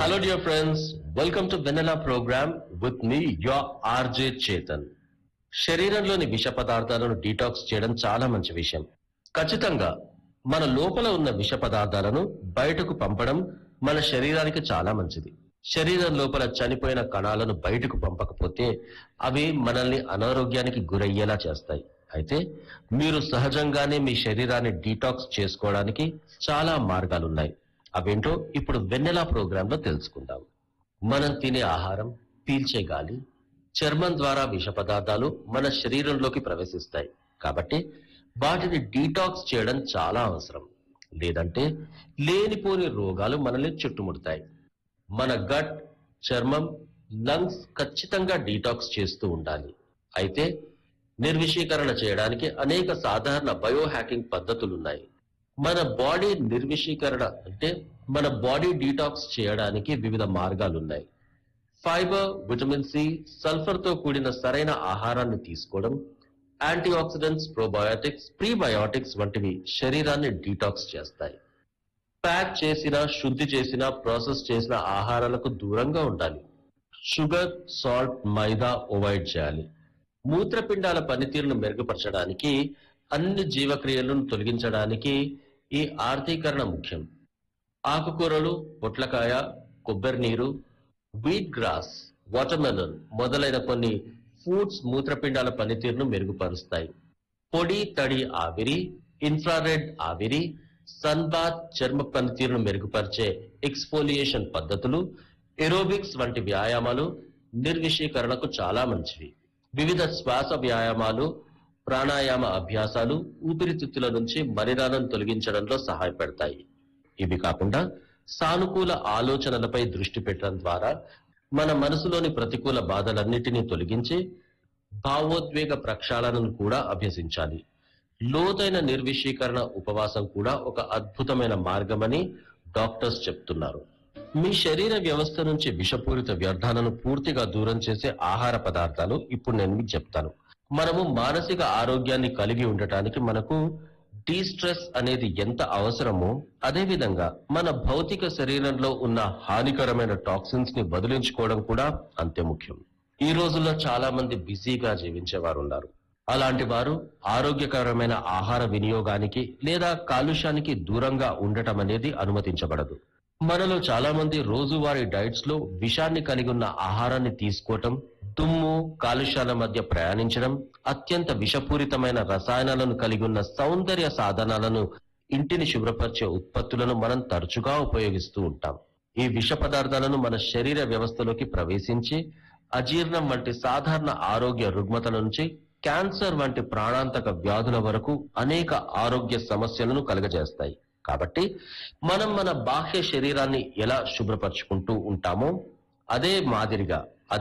Hello, dear friends. Welcome to Vanilla program with me, your RJ Chetan. శరీరంలోని విష పదార్థాలను detox చేయడం చాలా మంచి విషయం ఖచ్చితంగా మన లోపల ఉన్న విష పదార్థాలను బయటకు పంపడం మన శరీరానికి చాలా మంచిది శరీరం లోపల చనిపోయిన కణాలను బయటకు పంపకపోతే అవి మనల్ని అనారోగ్యానికి గురయ్యేలా చేస్తాయి అయితే మీరు సహజంగానే మీ శరీరాన్ని డీటాక్స్ చేసుకోవడానికి చాలా మార్గాలున్నాయి అవేంటో ఇప్పుడు వెన్నెలా ప్రోగ్రామ్ లో తెలుసుకుందాం మనం తినే ఆహారం పీల్చే గాలి చర్మం ద్వారా విష పదార్థాలు మన శరీరంలోకి ప్రవేశిస్తాయి కాబట్టి వాటిని డీటాక్స్ చేయడం చాలా అవసరం లేదంటే లేనిపోని రోగాలు మనల్ని చుట్టుముడతాయి మన గట్ చర్మం లంగ్స్ ఖచ్చితంగా డీటాక్స్ చేస్తూ ఉండాలి అయితే నిర్విషీకరణ చేయడానికి అనేక సాధారణ బయో హ్యాకింగ్ పద్ధతులున్నాయి మన బాడీ నిర్విషీకరణ అంటే మన బాడీ డీటాక్స్ చేయడానికి వివిధ మార్గాలున్నాయి ఫైబర్ విటమిన్ సి సల్ఫర్ తో కూడిన సరైన ఆహారాన్ని తీసుకోవడం యాంటీ ఆక్సిడెంట్స్ ప్రోబయోటిక్స్ ప్రీబయోటిక్స్ వంటివి శరీరాన్ని డీటాక్స్ చేస్తాయి ప్యాక్ చేసిన శుద్ధి చేసిన ప్రాసెస్ చేసిన ఆహారాలకు దూరంగా ఉండాలి షుగర్ సాల్ట్ మైదా అవాయిడ్ చేయాలి మూత్రపిండాల పనితీరును మెరుగుపరచడానికి అన్ని జీవక్రియలను తొలగించడానికి ఈ ఆర్థీకరణ ముఖ్యం ఆకుకూరలు పొట్లకాయ కొబ్బరి నీరు వీట్ గ్రాస్ వాటర్మెలన్ మొదలైన కొన్ని ఫుడ్స్ మూత్రపిండాల పనితీరును మెరుగుపరుస్తాయి పొడి తడి ఆవిరి ఇన్ఫ్రారెడ్ ఆవిరి సన్ బాత్ చర్మ పనితీరును మెరుగుపరిచే ఎక్స్ఫోలియేషన్ పద్ధతులు ఎరోబిక్స్ వంటి వ్యాయామాలు నిర్విషీకరణకు చాలా మంచివి వివిధ శ్వాస వ్యాయామాలు ప్రాణాయామ అభ్యాసాలు ఊపిరితిత్తుల నుంచి మలినాలను తొలగించడంలో సహాయపడతాయి ఇవి కాకుండా సానుకూల ఆలోచనలపై దృష్టి పెట్టడం ద్వారా మన మనసులోని ప్రతికూల బాధలన్నిటినీ తొలగించి భావోద్వేగ ప్రక్షాళనను కూడా అభ్యసించాలి లోతైన నిర్విషీకరణ ఉపవాసం కూడా ఒక అద్భుతమైన మార్గమని డాక్టర్స్ చెప్తున్నారు మీ శరీర వ్యవస్థ నుంచి విషపూరిత వ్యర్థాలను పూర్తిగా దూరం చేసే ఆహార పదార్థాలు ఇప్పుడు నేను మీకు చెప్తాను మనము మానసిక ఆరోగ్యాన్ని కలిగి ఉండటానికి మనకు స్ట్రెస్ అనేది ఎంత అవసరమో అదే విధంగా మన భౌతిక శరీరంలో ఉన్న హానికరమైన టాక్సిన్స్ ని వదిలించుకోవడం కూడా అంతే ముఖ్యం ఈ రోజుల్లో చాలా మంది బిజీగా జీవించేవారు ఉన్నారు అలాంటి వారు ఆరోగ్యకరమైన ఆహార వినియోగానికి లేదా కాలుష్యానికి దూరంగా ఉండటం అనేది అనుమతించబడదు మనలో చాలా మంది రోజువారీ డైట్స్ లో విషాన్ని కలిగి ఉన్న ఆహారాన్ని తీసుకోవటం దుమ్ము కాలుష్యాల మధ్య ప్రయాణించడం అత్యంత విషపూరితమైన రసాయనాలను కలిగి ఉన్న సౌందర్య సాధనాలను ఇంటిని శుభ్రపరిచే ఉత్పత్తులను మనం తరచుగా ఉపయోగిస్తూ ఉంటాం ఈ విష పదార్థాలను మన శరీర వ్యవస్థలోకి ప్రవేశించి అజీర్ణం వంటి సాధారణ ఆరోగ్య రుగ్మతల నుంచి క్యాన్సర్ వంటి ప్రాణాంతక వ్యాధుల వరకు అనేక ఆరోగ్య సమస్యలను కలుగజేస్తాయి కాబట్టి మనం మన బాహ్య శరీరాన్ని ఎలా శుభ్రపరచుకుంటూ ఉంటామో అదే మాదిరిగా